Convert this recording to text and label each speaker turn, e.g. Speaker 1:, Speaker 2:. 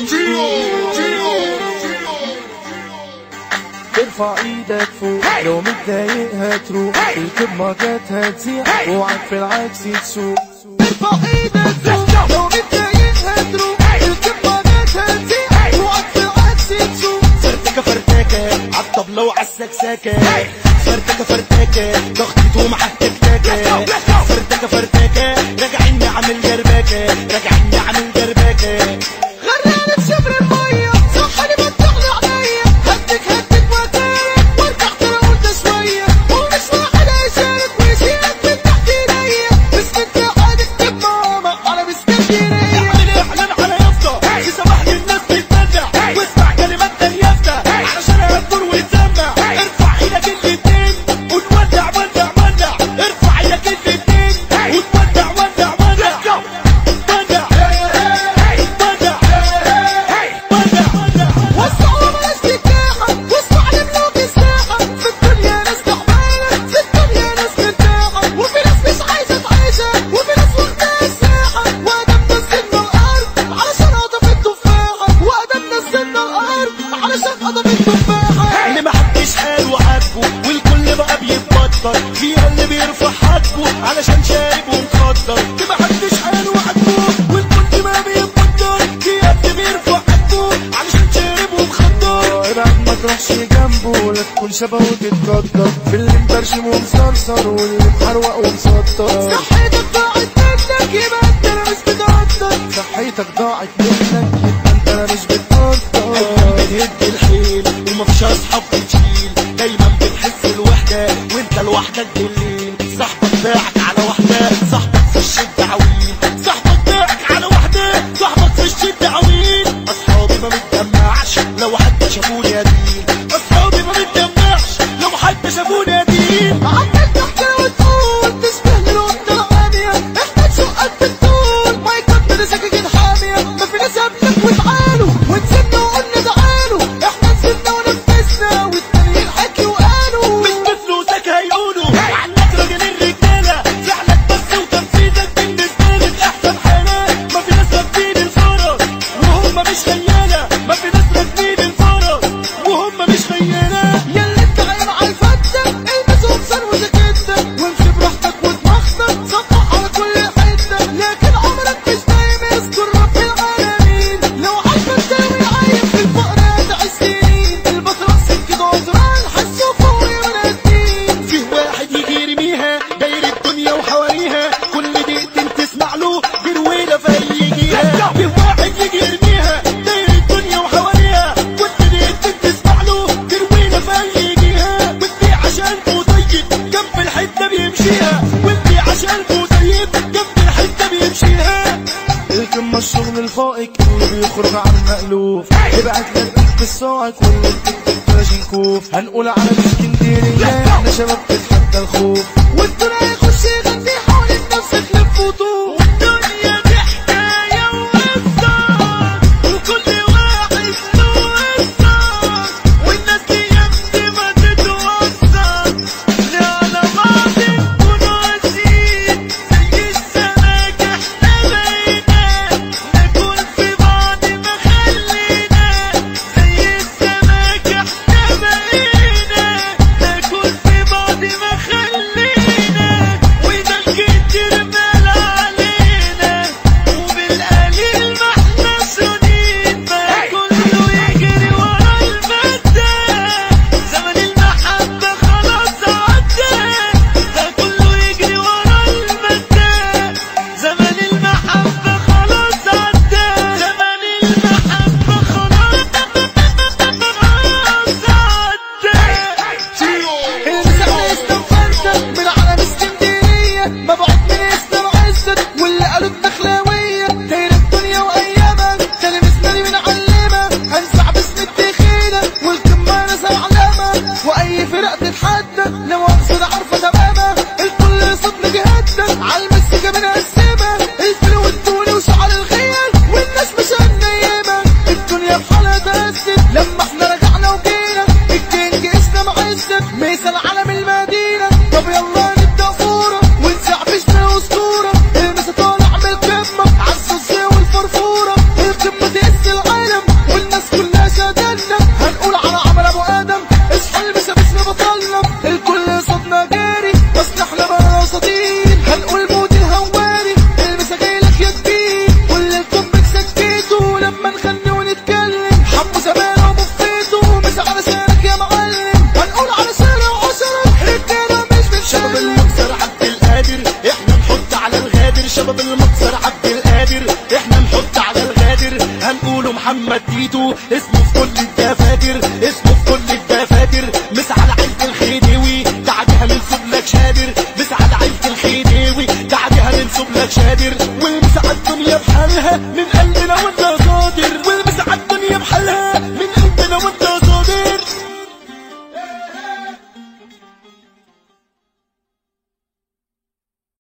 Speaker 1: ارفع ايدك فوق لو متضايق هتروح الكب ما جت هتزيح اوعك في العكس تسوق ارفع ايدك فوق لو متضايق هتروح الكب ما جت هتزيح اوعك في العكس تسوق
Speaker 2: فرتكة فرتكة عالطبلة وعالسكسكة فرتكة فرتكة ضغطته مع التكتكة فرتكة فرتكة راجعين عامل جربكة راجعين عامل جربكة
Speaker 1: غرقانة في شبر المية صحني بتطلع عليا هدك هدك وكارك وارجع ترى قلت شوية ومش واحد هيشارك ويشيلك من تحت ايديا بس انت قاعد تكتب ماما على باسكندرية
Speaker 2: اعمل اعلان على يافطة في سماح للناس تتمتع واسمع كلمات اليافطة علشان هتدور وتسمع ارفع ايدك الاتنين ونودع ودع ودع ارفع ايدك الاتنين ونودع ودع ودع ودع ودع ودع
Speaker 1: وسعوا بلاش تتاحة واسمع لملوك الساحة في الدنيا ناس تعبانة في الدنيا ناس مرتاحة وفي ناس مش عايزة تعيشها وفي ناس وقتها سلاحة وادم نزلنا الأرض علشان قطف التفاحة وادم نزلنا الأرض علشان قطف التفاحة
Speaker 2: اللي محدش قال وعاتبه والكل بقى بيتبطل فيها اللي بيرفع حاجبه علشان شارب ومخدر اللي محدش قال وعاتبه والكل ما بيتبطل فيها اللي بيرفع حاجبه علشان شارب ومخدر
Speaker 1: ابعد ما تروحش جنبه لا تكون شبه وتتقدر في اللي مبرشم ومصرصر واللي محروق ومسطر صحتك ضاعت منك يبقى انت لا مش بتقدر صحتك ضاعت منك يبقى انت لا مش بتقدر
Speaker 2: بتهد الحيل ومفيش اصحاب بتشيل دايما بتحس الوحدة وانت لوحدك بالليل صاحبك باعك على واحدة صاحبك في الشدة عويل صاحبك باعك على واحدة صاحبك في الشدة عويل اصحابي ما متجمعش لو حد شافوني ادين اصحابي ما متجمعش لو حد شافوني ادين
Speaker 1: عمال تحكي وتقول تشبه للقطة العامية احنا تشقك بالطول ما يكمل سكاكين حامية ما في ناس قبلك وتعالوا ونسيبنا وقلنا تعالوا احنا نسيبنا ونفذنا والتانيين حكي وقالوا
Speaker 2: مش بفلوسك هيقولوا عنك راجل الرجالة فعلك بس وتنفيذك بالنسبة لك أحسن حالة ما في ناس راكبين الفرس وهم مش خيالة ما في ناس راكبين الفرس وهم مش خيالة
Speaker 1: ياللي انت غايب على الفتة البس وبصر وجاكيتة وامشي براحتك ودماغتك صفح على كل حتة لكن عمرك مش دايم يذكر رب العالمين لو عايزك تساوي عايم في الفقر هتعيش سنين البصرة سكة عذران حسوا فوق من الدين
Speaker 2: فيه واحد يجي يرميها داير الدنيا وحواليها كل دقيقتين تسمع له جرويلة فيجيها فيه واحد يجي يرميها داير الدنيا وحواليها كل دقيقتين تسمع له جرويلة فيجيها واللي عشان طيب جنب الحتة بيمشيها واللي عشان طيب جنب الحتة بيمشيها
Speaker 1: الكم الشغل الفائق اللي بيخرج عن المألوف ابعت لك بالصاعق واللي بتكتب كلاشينكوف هنقول على اسكندرية احنا شباب تتحدى الخوف والدنيا يخش يغني حول النفس تلف وطوف
Speaker 2: الدنيا دي حكاية وقصة وكل واحد له قصة والناس دي يمشي ما تتوصل لا على بعض نكون قاسيين زي السمك احنا بقينا نكون في بعض ما خلينا زي السمك احنا بقينا نكون في بعض ما خلينا شباب المكسر عبد القادر احنا نحط على الغادر هنقوله محمد تيتو اسمه في كل الدفاتر اسمه في كل الدفاتر مس على عيلة الخديوي بعدها ننسب لك شادر مس على عيلة الخديوي بعدها ننسب لك شادر والمس على الدنيا بحالها من قلبنا والناس